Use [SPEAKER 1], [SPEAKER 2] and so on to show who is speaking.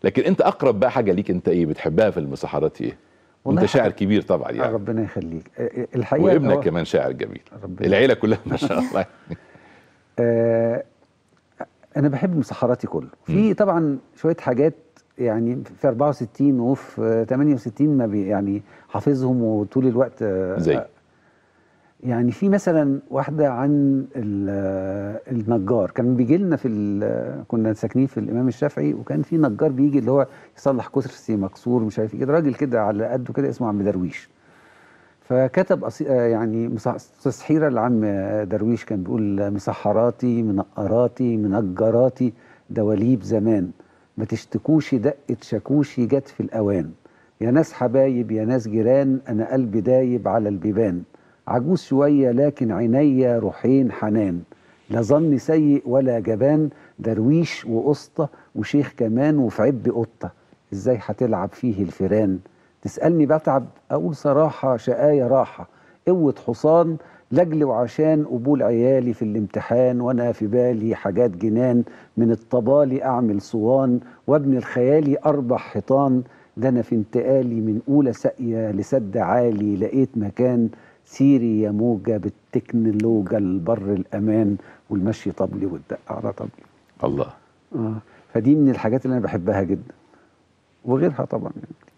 [SPEAKER 1] لكن انت اقرب بقى حاجه ليك انت ايه بتحبها في المسحرات ايه
[SPEAKER 2] والله
[SPEAKER 1] انت شاعر
[SPEAKER 2] حاجة-
[SPEAKER 1] كبير طبعا
[SPEAKER 2] آه،
[SPEAKER 1] يعني
[SPEAKER 2] ربنا يخليك آه، الحقيقه
[SPEAKER 1] وابنك
[SPEAKER 2] هو-
[SPEAKER 1] كمان شاعر جميل
[SPEAKER 2] ربنا
[SPEAKER 1] العيله كلها ما شاء الله
[SPEAKER 2] آه، انا بحب مسحراتي كله في طبعا شويه حاجات يعني في 64 وفي آه، 68 ما بي يعني حافظهم وطول الوقت آه،
[SPEAKER 1] زي؟
[SPEAKER 2] آه، يعني في مثلا واحده عن ال- آه، النجار كان بيجي لنا في ال- كنا ساكنين في الامام الشافعي وكان في نجار بيجي اللي هو يصلح كرسي مكسور مش عارف ايه كده راجل كده على قده كده اسمه عم درويش فكتب أصي... آه يعني مصح... تسحيره لعم درويش كان بيقول مسحراتي منقراتي منجراتي دواليب زمان ما تشتكوش دقة شاكوشي جت في الأوان يا ناس حبايب يا ناس جيران أنا قلبي دايب على البيبان عجوز شوية لكن عينيا روحين حنان لا ظن سيء ولا جبان درويش وقسطة وشيخ كمان وفي عب قطة ازاي هتلعب فيه الفيران تسألني بتعب أقول صراحة شقاية راحة قوة حصان لجل وعشان قبول عيالي في الامتحان وأنا في بالي حاجات جنان من الطبالي أعمل صوان وابن الخيالي أربع حيطان ده أنا في انتقالي من أولى ساقية لسد عالي لقيت مكان سيري يا موجة بالتكنولوجيا البر الأمان والمشي طبلي والدق على طبلي
[SPEAKER 1] الله
[SPEAKER 2] آه. فدي من الحاجات اللي أنا بحبها جدا وغيرها طبعا يعني.